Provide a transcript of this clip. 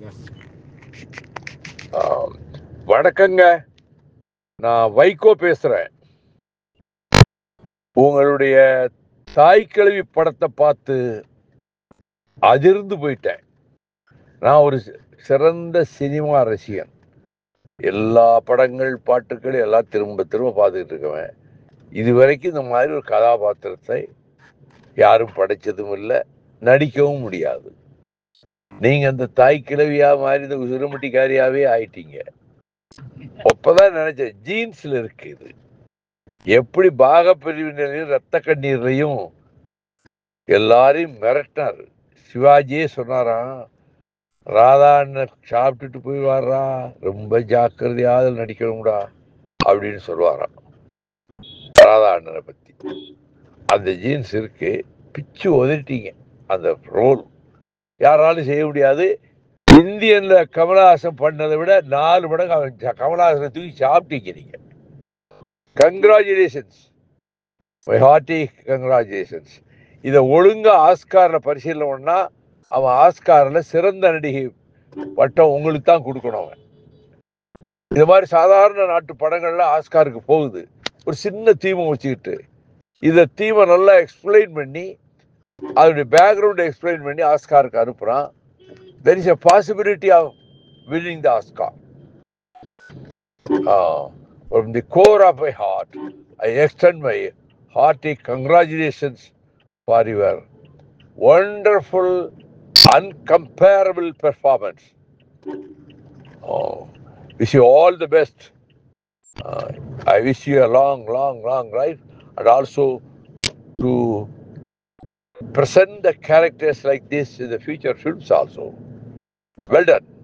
ஆம். வணக்கங்க நான் வைகோ பேசுறேன் உங்களுடைய தாய்க்கிழவி படத்தை பார்த்து அதிர்ந்து போயிட்டேன் நான் ஒரு சி- சிறந்த சினிமா ரசிகன் எல்லா படங்கள் பாட்டுகள் எல்லாம் திரும்ப திரும்ப பார்த்துக்கிட்டு இருக்கவன் இதுவரைக்கும் இந்த மாதிரி ஒரு கதாபாத்திரத்தை யாரும் படைச்சதும் இல்லை நடிக்கவும் முடியாது நீங்க அந்த தாய் கிழவியா மாதிரி இந்த சிறுமட்டிக்காரியாவே ஆயிட்டீங்க அப்பதான் நினைச்சேன் ஜீன்ஸ்ல இருக்கு இது எப்படி பாகப்பிரிவினரையும் ரத்த கண்ணீர்லையும் எல்லாரையும் மிரட்டினார் சிவாஜியே சொன்னாராம் ராதா அண்ணன் சாப்பிட்டுட்டு போய் வர்றா ரொம்ப ஜாக்கிரதையாக நடிக்கணும்டா அப்படின்னு சொல்லுவாராம் ராதா அண்ணனை பத்தி அந்த ஜீன்ஸ் இருக்கு பிச்சு உதறிட்டீங்க அந்த ரோல் யாராலும் செய்ய முடியாது இந்தியன்ல கமலஹாசன் பண்ணதை விட நாலு மடங்கு அவன் ச- கமலஹாசனை தூக்கி சாப்பிட்டீங்க நீங்க கங்க்ராச்சுலேஷன்ஸ் மை ஹார்ட்டி கங்க்ராச்சுலேஷன்ஸ் இதை ஒழுங்கா ஆஸ்கார்ல பரிசீலனை பண்ணா அவன் ஆஸ்கார்ல சிறந்த நடிகை பட்டம் உங்களுக்கு தான் கொடுக்கணும் அவன் இது மாதிரி சாதாரண நாட்டு படங்கள்லாம் ஆஸ்காருக்கு போகுது ஒரு சின்ன தீமை வச்சுக்கிட்டு இந்த தீமை நல்லா எக்ஸ்பிளைன் பண்ணி அதோடைய பேக்ரவுண்ட் எக்ஸ்பிளைன் பண்ணி ஆஸ்காருக்கு அனுப்புறான் there is a possibility of winning the Oscar. Uh, from the core of my heart, I extend my hearty congratulations for your wonderful, uncomparable performance. Oh, wish you all the best. Uh, I wish you a long, long, long life and also to present the characters like this in the future films also. Well done.